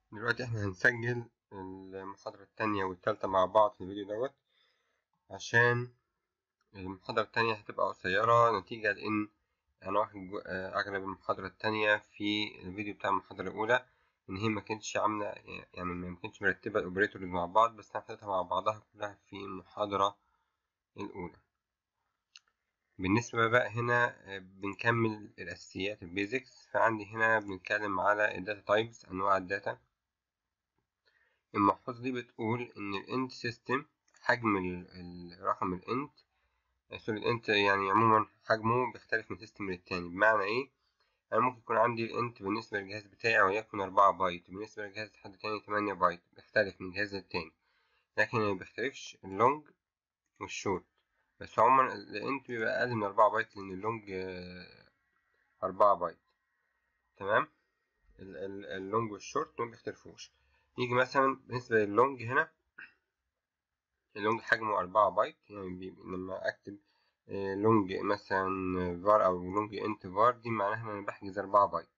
دلوقتي احنا هنسجل المحاضرة التانية والتالتة مع بعض في الفيديو دوت عشان المحاضرة التانية هتبقى قصيرة نتيجة لأن أنا واخد جو- آه، أغلب المحاضرة التانية في الفيديو بتاع المحاضرة الأولى إن هي ما كانتش عاملة يعني ما كانتش مرتبة الأوبريتورز مع بعض بس أنا حطيتها مع بعضها كلها في المحاضرة الأولى بالنسبة بقى هنا آه، بنكمل الأساسيات البيزكس فعندي هنا بنتكلم على الداتا تايبس أنواع الداتا الملحوظة دي بتقول إن الإنت سيستم حجم ال- ال- رقم الإنت سوري الإنت يعني عموما حجمه بيختلف من سيستم للتاني بمعنى إيه؟ أنا ممكن يكون عندي الإنت بالنسبة للجهاز بتاعي وليكن أربعة بايت بالنسبة لجهاز حد تاني تمانية بايت بيختلف من جهاز للتاني لكن اللي مبيختلفش اللونج والشورت بس عموما الإنت بيبقى أقل من أربعة بايت لأن اللونج آه، أربعة بايت تمام ال- ال- اللونج والشورت ما بيختلفوش يجي مثلا بالنسبة للونج هنا اللونج حجمه أربعة بايت يعني بي... لما أكتب آه، لونج مثلا var أو لونج انت var دي معناها إن أنا بحجز أربعة بايت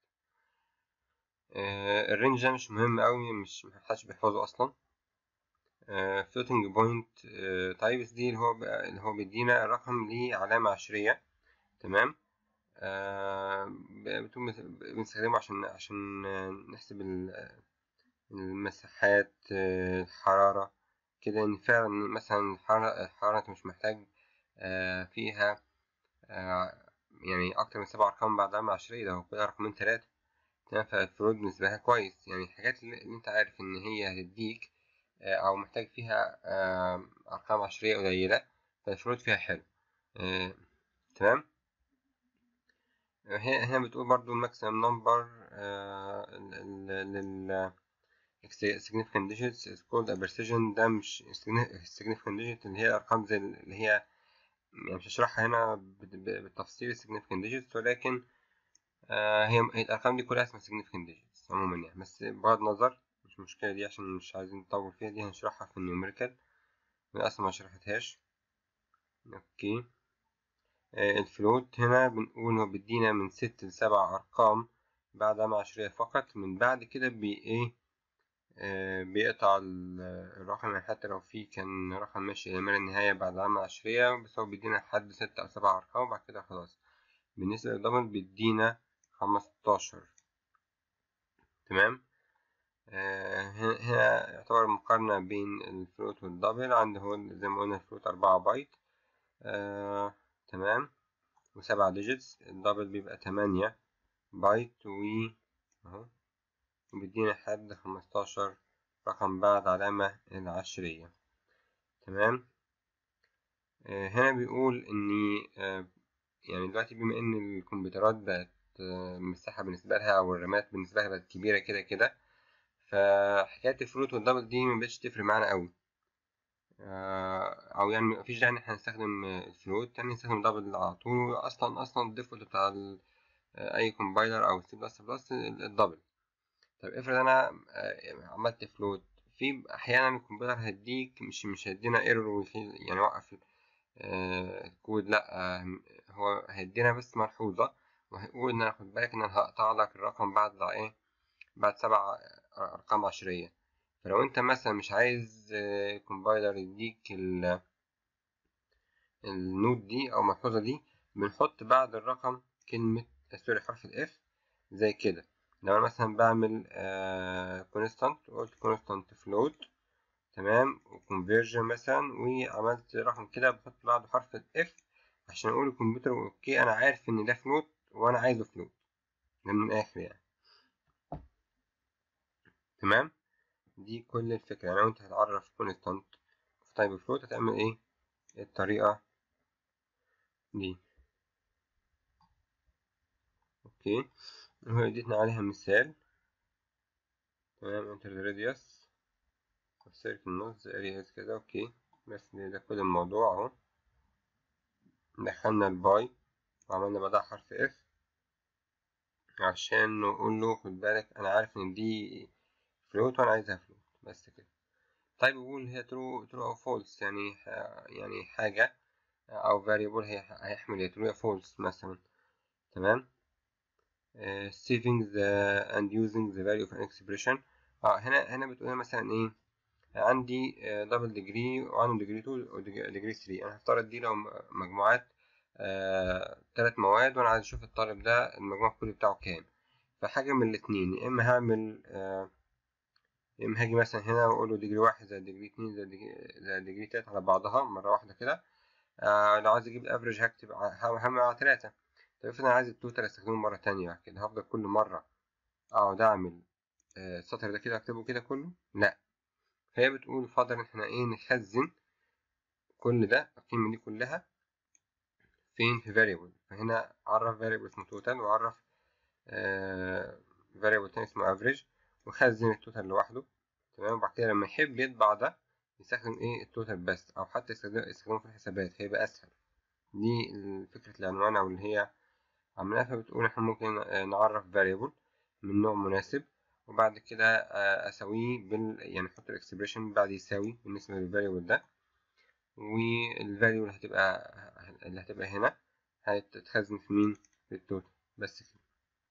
آه، الرينج ده مش مهم أوي مش محدش بيحفظه أصلا فلوتنج بوينت تايبس دي اللي هو بقى اللي هو بيدينا الرقم ليه علامة عشرية تمام آه، ب- بتقوم بت- بنستخدمه عشان عشان آه، نحسب ال- المساحات آه، الحرارة كده إن فعلا مثلا الحرارة الحرارة أنت مش محتاج آه، فيها آه، يعني أكتر من سبع أرقام بعد علامة عشرية ده هو كده رقمين تلاتة تمام فالفروض بالنسبة لها كويس يعني الحاجات اللي اللي أنت عارف إن هي هتديك آه، أو محتاج فيها آه، أرقام عشرية قليلة فالفروض فيها حلو آه، تمام هنا هنا بتقول برضو الماكسيمم نمبر لل significant digits is called a precision ده مش significant digit اللي هي الأرقام زي اللي هي يعني مش هشرحها هنا بت- ب- بالتفصيل significant digits ولكن آه، هي هي الأرقام دي كلها اسمها significant digits عموما يعني بس بغض النظر مش مشكلة دي عشان مش عايزين نطول فيها دي هنشرحها في النيوميريكال للأسف ما شرحتهاش اوكي آه، الفلوت هنا بنقول هو بيدينا من ست لسبع أرقام بعد علامة عشرية فقط من بعد كده بي إيه آه، بيقطع ال- الرقم يعني حتى لو في كان رقم ماشي إلى ما لا نهاية بعد علامة عشرية بس هو بيدينا لحد ستة أو سبع أرقام وبعد كده خلاص بالنسبة للدبل بيدينا خمستاشر تمام آه، هنا هنا يعتبر مقارنة بين الفلوت والدبل عند هو زي ما قلنا الفلوت أربعة بايت آه، تمام وسبعة ديجيتس الدبل بيبقى تمانية بايت و اهو وبيدينا لحد خمستاشر رقم بعد علامة العشرية تمام آه، هنا بيقول إني آه، يعني دلوقتي بما إن الكمبيوترات بقت آه، المساحة بالنسبة لها أو الرامات بالنسبة لها بقت كبيرة كده كده فحكاية الفلوت والدبل دي مبقتش تفرق معانا أوي آه، أو يعني مفيش داعي إن احنا نستخدم آه، الفلوت يعني نستخدم دبل على طول أصلا أصلا الديفولت بتاع ال- آه، أي كومبايلر أو سي بلس بلس الدبل طب افرض أنا آه، عملت فلوت في أحيانا الكمبيوتر هيديك مش مش هيدينا ايرور يعني وقف آه، الكود لأ آه، هو هيدينا بس ملحوظة وهيقول إن أنا خد بالك إن أنا هقطع لك الرقم بعد إيه بعد سبع أرقام عشرية فلو أنت مثلا مش عايز كومبايلر يديك ال- النوت دي أو الملحوظة دي بنحط بعد الرقم كلمة سوري حرف الإف زي كده لو أنا مثلا بعمل كونستانت وقلت كونستانت فلوت تمام وكونفيرجن مثلا وعملت رقم كده بحط بعده حرف الاف عشان اقول الكمبيوتر اوكي انا عارف ان ده فلوت وانا عايزه فلوت ده من الاخر يعني تمام دي كل الفكرة يعني لو انت هتعرف كونستانت في تايب فلوت هتعمل ايه الطريقة دي اوكي وهي اديتنا عليها مثال تمام enter the radius of circle nodes areas كده اوكي بس ده, ده كل الموضوع اهو دخلنا الباي وعملنا بعدها حرف اف عشان نقول له خد بالك انا عارف ان دي فلوت وانا عايزها فلوت بس كده طيب يقول هي true true او false يعني ح- يعني حاجة او variable هي هيحمل يا true يا false مثلا تمام uh, saving the and using the value of an expression اه هنا هنا بتقول مثلا ايه عندي دبل ديجري وعندي ديجري 2 وديجري 3 انا هفترض دي لو مجموعات ثلاث آه مواد وانا عايز اشوف الطالب ده المجموع الكلي بتاعه كام فحاجه من الاثنين يا اما هعمل آه يا اما هاجي مثلا هنا واقول له ديجري واحد زائد ديجري اتنين زائد ديجري, زائد ديجري تلاتة على بعضها مره واحده كده آه لو عايز اجيب الافرج هكتب هعمل على تلاتة طب افرض انا عايز التوتال استخدمه مره تانية كده هفضل كل مره اقعد اعمل آه السطر ده كده اكتبه كده كله لا فهي بتقول يفضل ان احنا ايه نخزن كل ده القيمة دي كلها فين في variable فهنا عرف variable اسمه total وعرف آه variable تاني اسمه average وخزن التوتال لوحده تمام وبعد كده لما يحب يطبع ده يستخدم ايه التوتال بس او حتى يستخدمه في الحسابات هيبقى اسهل دي فكرة العنوان او اللي هي عملناها فبتقول احنا ممكن نعرف variable من نوع مناسب وبعد كده اساويه بال يعني احط الاكسبريشن بعد يساوي بالنسبه للفاريبل ده والفاليو اللي هتبقى اللي هتبقى هنا هتتخزن في مين في التوتال بس كده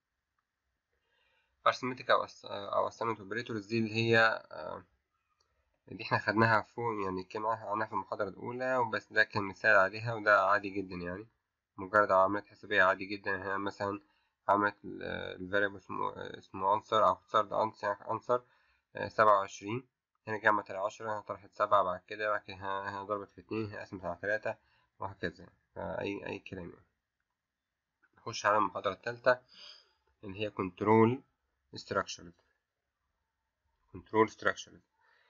arithmetic او او assignment operators دي اللي هي دي احنا خدناها فوق يعني كان عنها في المحاضرة الأولى وبس ده كان مثال عليها وده عادي جدا يعني مجرد عمليات حسابية عادي جدا هنا مثلا عملت الفاريبل اسمه اسمه انسر او اختصار انسر انسر سبعة وعشرين هنا جمعت العشرة هنا طرحت سبعة بعد كده بعد كده هنا ضربت في اتنين هنا قسمت على تلاتة وهكذا فأي أي كلام يعني نخش على المحاضرة التالتة اللي هي كنترول structures كنترول structures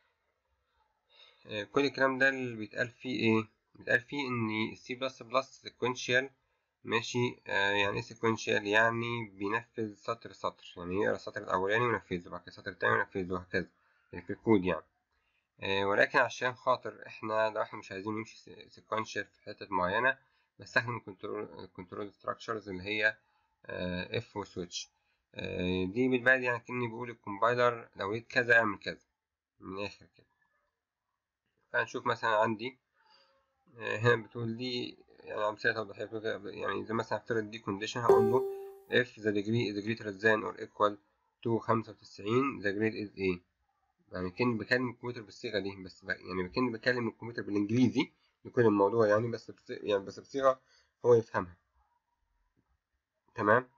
كل الكلام ده اللي بيتقال فيه ايه بيتقال فيه ان السي بلس بلس sequential ماشي آه يعني ايه sequential يعني بينفذ سطر سطر يعني يقرا السطر الاولاني وينفذه بعد كده السطر التاني وينفذه وهكذا يعني في الكود يعني آه ولكن عشان خاطر احنا لو احنا مش عايزين نمشي sequential في حتة معينة بستخدم الكنترول كنترول structures اللي هي آه اف وسويتش آه دي بالبلدي يعني كأني بقول الكومبايلر لو لقيت كذا اعمل كذا من الاخر كده فهنشوف مثلا عندي هنا بتقول لي يعني أمثلة توضيحية بتقول يعني إذا مثلا هفترض دي كونديشن هقول له if the degree is greater than or equal to خمسة وتسعين the grade is A يعني كأني بكلم الكمبيوتر بالصيغة دي بس يعني كأني بكلم الكمبيوتر بالإنجليزي لكل الموضوع يعني بس بصيغة يعني بس بصيغة هو يفهمها تمام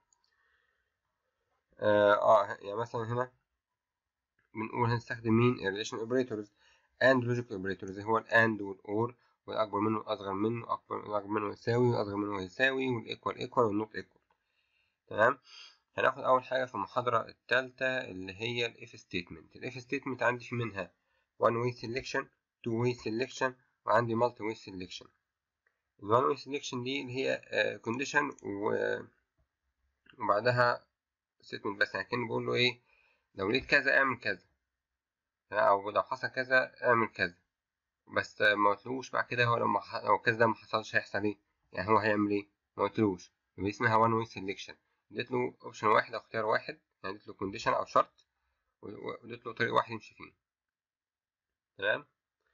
آه, اه يعني مثلا هنا بنقول هنستخدم مين relation operators and logic operators هو ال and وال or والأكبر منه والأصغر منه أكبر الأكبر منه يساوي والأصغر منه يساوي والإيكوال إيكوال والنوت إيكوال تمام هناخد أول حاجة في المحاضرة التالتة اللي هي ال if statement ال if statement عندي في منها one way selection two way selection وعندي multi way selection ال one way selection دي اللي هي uh, condition و... وبعدها statement بس يعني كأني بقول له إيه لو لقيت كذا اعمل كذا أو لو حصل كذا اعمل كذا بس ما قلتلوش بعد كده هو لما ح... لو كذا ده ما حصلش هيحصل ايه يعني هو هيعمل ايه ما قلتلوش يبقى اسمها وان واي سيلكشن اديت له اوبشن واحد او اختيار واحد يعني اديت له كونديشن او شرط واديت له طريق واحد يمشي فيه تمام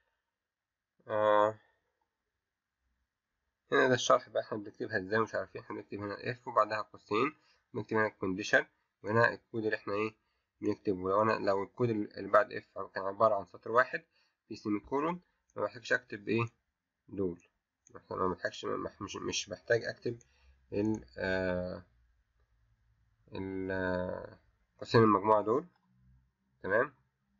آه. هنا ده الشرح بقى احنا بنكتبها ازاي مش عارفين احنا بنكتب هنا اف وبعدها قوسين بنكتب هنا الكونديشن وهنا الكود اللي احنا ايه بنكتبه لو انا لو الكود اللي بعد اف كان عبارة عن سطر واحد في سيمي كولون ما محتاجش اكتب ايه دول ما محتاجش مش مش محتاج اكتب ال آه ال قوسين المجموعة دول تمام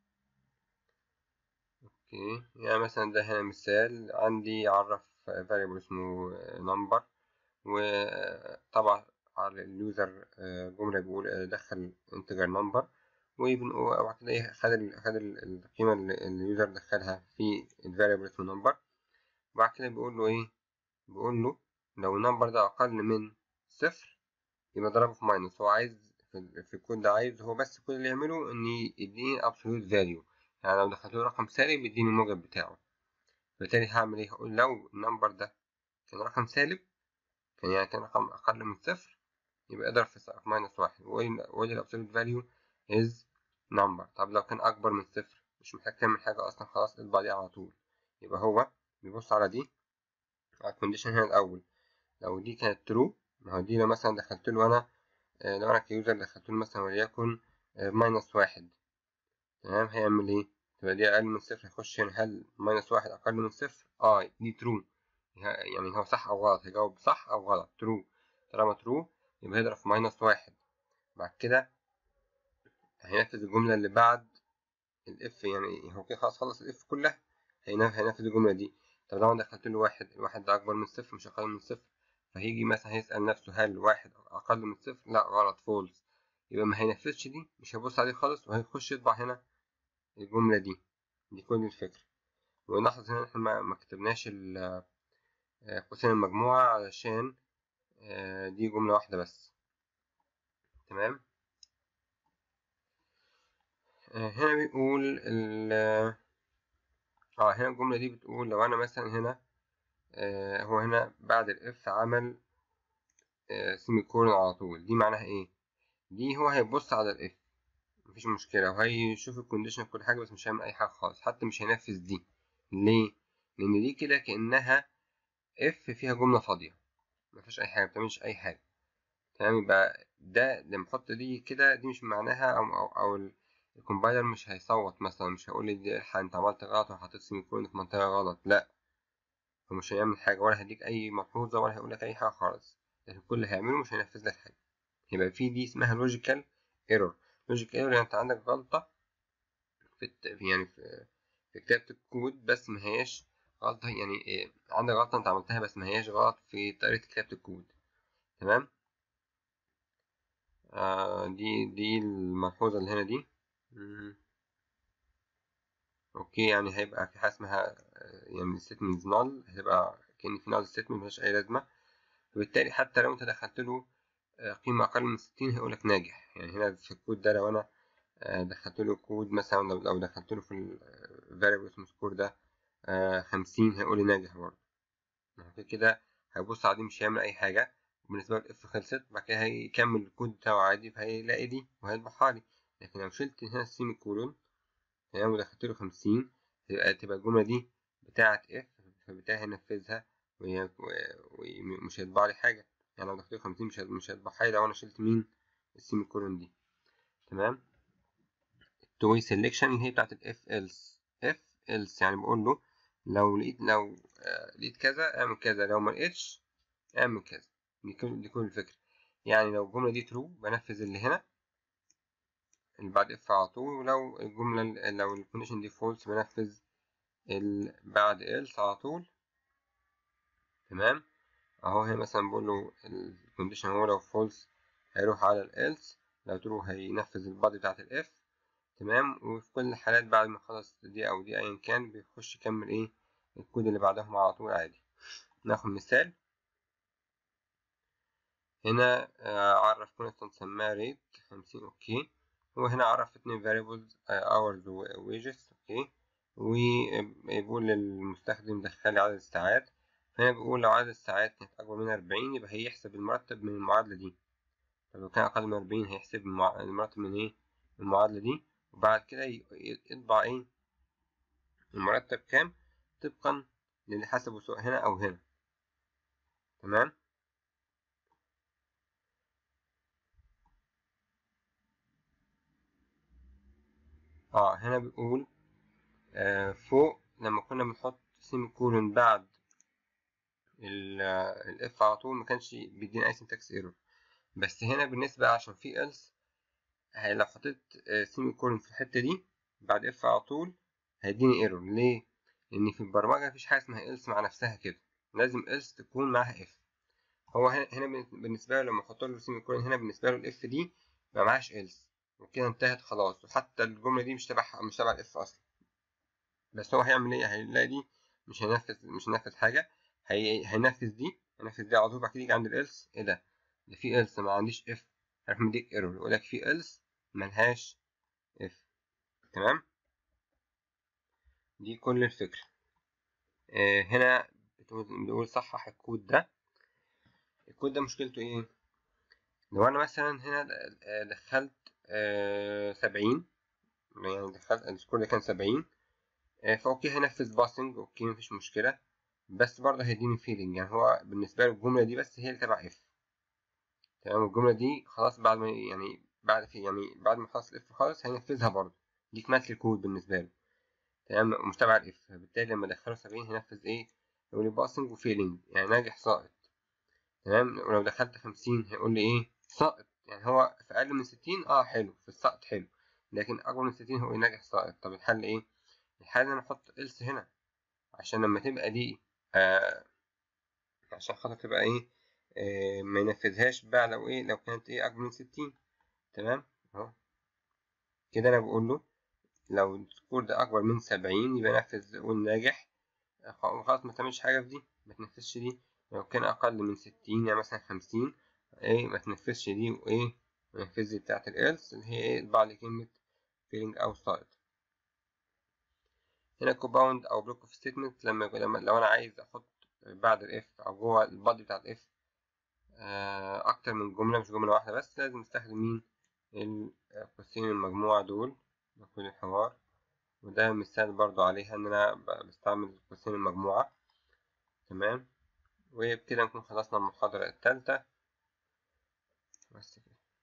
اوكي يعني مثلا ده هنا مثال عندي اعرف variable اسمه number وطبعا على اليوزر جملة بيقول دخل integer number وبعد كده ايه خد ال خد القيمة اللي اليوزر دخلها في الفاريبل اسمه نمبر وبعد كده بيقول له ايه بيقول له لو النمبر ده أقل من صفر يبقى ضربه في ماينس هو عايز في, في الكود ده عايز هو بس كل اللي يعمله إن يديني absolute value يعني لو دخلت له رقم سالب يديني الموجب بتاعه بالتالي هعمل ايه هقول لو النمبر ده كان رقم سالب كان يعني كان رقم أقل من صفر يبقى اضرب في ماينس واحد وقول الابسولوت فاليو is number طب لو كان أكبر من صفر مش محتاج تعمل حاجة أصلا خلاص اطبع دي على طول يبقى هو بيبص على دي على الكونديشن هنا الأول لو دي كانت true ما هو دي لو مثلا دخلت له أنا لو أنا كيوزر دخلت له مثلا وليكن ماينس واحد تمام هيعمل ايه تبقى دي اقل من صفر هيخش هنا هل ماينس واحد اقل من صفر اه دي ترو يعني هو صح او غلط هيجاوب صح او غلط ترو طالما ترو يبقى هيضرب في ماينس واحد بعد كده هينفذ الجملة اللي بعد الاف يعني هو كده خلاص خلص الاف كلها هينفذ الجملة دي طب لو انا دخلت له واحد الواحد ده اكبر من صفر مش اقل من صفر فهيجي مثلا هيسأل نفسه هل واحد اقل من صفر لا غلط فولس يبقى ما هينفذش دي مش هيبص عليه خالص وهيخش يطبع هنا الجملة دي دي كل الفكرة ونلاحظ هنا احنا ما كتبناش قوسين المجموعة علشان دي جملة واحدة بس تمام هنا بيقول ال اه هنا الجملة دي بتقول لو أنا مثلا هنا آه هو هنا بعد الإف عمل آه سيمي كولون على طول دي معناها إيه؟ دي هو هيبص على الإف مفيش مشكلة وهيشوف الكونديشن في كل حاجة بس مش هيعمل أي حاجة خالص حتى مش هينفذ دي ليه؟ لأن دي كده كأنها إف فيها جملة فاضية مفيش أي حاجة مبتعملش أي حاجة تمام يبقى ده لما احط دي كده دي مش معناها أو أو, أو الكومبايلر مش هيصوت مثلا مش هيقول لي دي انت عملت غلط وحطيت سيمي كولون في منطقة غلط لا هو مش هيعمل حاجة ولا هيديك أي ملحوظة ولا هيقول لك أي حاجة خالص لكن كل اللي هيعمله مش هينفذ لك حاجة يبقى في دي اسمها لوجيكال ايرور لوجيكال ايرور يعني انت عندك غلطة في الت... يعني في, في كتابة الكود بس ما هياش غلطة يعني إيه؟ عندك غلطة انت عملتها بس ما هياش غلط في طريقة كتابة الكود تمام آه دي دي الملحوظة اللي هنا دي مم. اوكي يعني هيبقى في حاجة اسمها يعني statements null هتبقى كأن في null statement ملهاش أي لازمة فبالتالي حتى لو أنت دخلت له قيمة أقل من ستين هيقولك ناجح يعني هنا في الكود ده لو أنا دخلت له كود مثلا لو لو دخلت له في ال variable اسمه score ده خمسين هيقولي ناجح برضه كده هيبص على دي مش هيعمل أي حاجة بالنسبة له اف خلصت بعد كده هيكمل الكود بتاعه عادي فهيلاقي دي وهيطبعها لي لكن لو شلت هنا السيمي كولون تمام ودخلت له خمسين تبقى تبقى الجملة دي بتاعة اف فبالتالي هينفذها ومش هيطبع لي حاجة يعني لو دخلت له خمسين مش مش هيطبع حاجة لو أنا شلت مين السيمي كولون دي تمام التوي سيلكشن اللي هي بتاعة الاف إلس اف إلس يعني بقول له لو لقيت لو لقيت كذا اعمل كذا لو ما لقيتش اعمل كذا دي كل دي كل الفكرة يعني لو الجملة دي ترو بنفذ اللي هنا اللي بعد اف على طول ولو الجملة لو الكونديشن دي فولس بنفذ اللي بعد else على طول تمام اهو هنا مثلا بقول له الكونديشن هو لو فولس هيروح على الالس لو ترو هينفذ البادي بتاعت الاف تمام وفي كل الحالات بعد ما خلص دي او دي ايا كان بيخش يكمل ايه الكود اللي بعدهم على طول عادي ناخد مثال هنا عرف كونستانت سماها ريت خمسين اوكي وهنا عرف اتنين variables hours و wages اوكي وبيقول للمستخدم دخل لي عدد الساعات فهنا بيقول لو عدد الساعات كانت أكبر من أربعين يبقى هيحسب المرتب من المعادلة دي طب لو كان أقل من أربعين هيحسب المرتب من إيه من المعادلة دي وبعد كده يطبع إيه المرتب كام طبقا للي حسبه سواء هنا أو هنا تمام اه هنا بيقول آه فوق لما كنا بنحط سيمي كولون بعد الاف على طول ما كانش بيدينا اي سنتكس ايرور بس هنا بالنسبة عشان في else لو حطيت سيمي كولون في الحتة دي بعد اف على طول هيديني ايرور ليه؟ لأن في البرمجة مفيش حاجة اسمها else مع نفسها كده لازم else تكون معاها اف هو هنا بالنسبة له لما احط له سيمي كولون هنا بالنسبة له الاف دي ما معهاش else وكده انتهت خلاص وحتى الجملة دي مش تبع مش تبع الاف اصلا بس هو هيعمل ايه هيلاقي دي مش هينفذ مش هينفذ حاجة هي... هينفذ دي هينفذ دي على طول بعد كده يجي عند الالس ايه ده ده في الس ما عنديش اف هيروح مديك ايرور يقول لك في الس ملهاش اف تمام دي كل الفكرة آه هنا بنقول صحح الكود ده الكود ده مشكلته ايه لو انا مثلا هنا دخلت آه سبعين يعني دخلت السكور ده كان سبعين آه فاوكي هينفذ باسنج اوكي مفيش مشكلة بس برضه هيديني فيلينج يعني هو بالنسبة له الجملة دي بس هي اللي تبع اف تمام الجملة دي خلاص بعد ما يعني بعد في يعني بعد ما خلص الاف خالص هينفذها برضه دي كملت الكود بالنسبة له تمام مش تبع الاف فبالتالي لما ادخله سبعين هينفذ ايه يقول لي باسنج وفيلينج يعني ناجح ساقط تمام ولو دخلت خمسين هيقول لي ايه ساقط يعني هو في اقل من ستين اه حلو في السقط حلو لكن اكبر من ستين هو ناجح ساقط طب الحل ايه الحل ان انا احط else هنا عشان لما تبقى دي آه عشان خاطر تبقى ايه آه ما ينفذهاش بقى لو ايه لو كانت ايه اكبر من ستين تمام اهو كده انا بقول له لو السكور ده اكبر من سبعين يبقى نفذ قول ناجح خلاص ما تعملش حاجه في دي ما تنفذش دي لو كان اقل من ستين يعني مثلا خمسين ايه ما تنفذش دي وايه نفذ دي بتاعت الإلس اللي هي ايه بعد كلمة فيلينج أو سايد هنا كومباوند أو بلوك اوف ستيتمنت لما لما لو أنا عايز أحط بعد الإف أو جوه البادي بتاع الإف أكتر من جملة مش جملة واحدة بس لازم أستخدم مين القوسين المجموعة دول كل الحوار وده مثال برضو عليها إن أنا بستعمل قوسين المجموعة تمام وبكده نكون خلصنا المحاضرة التالتة بس كده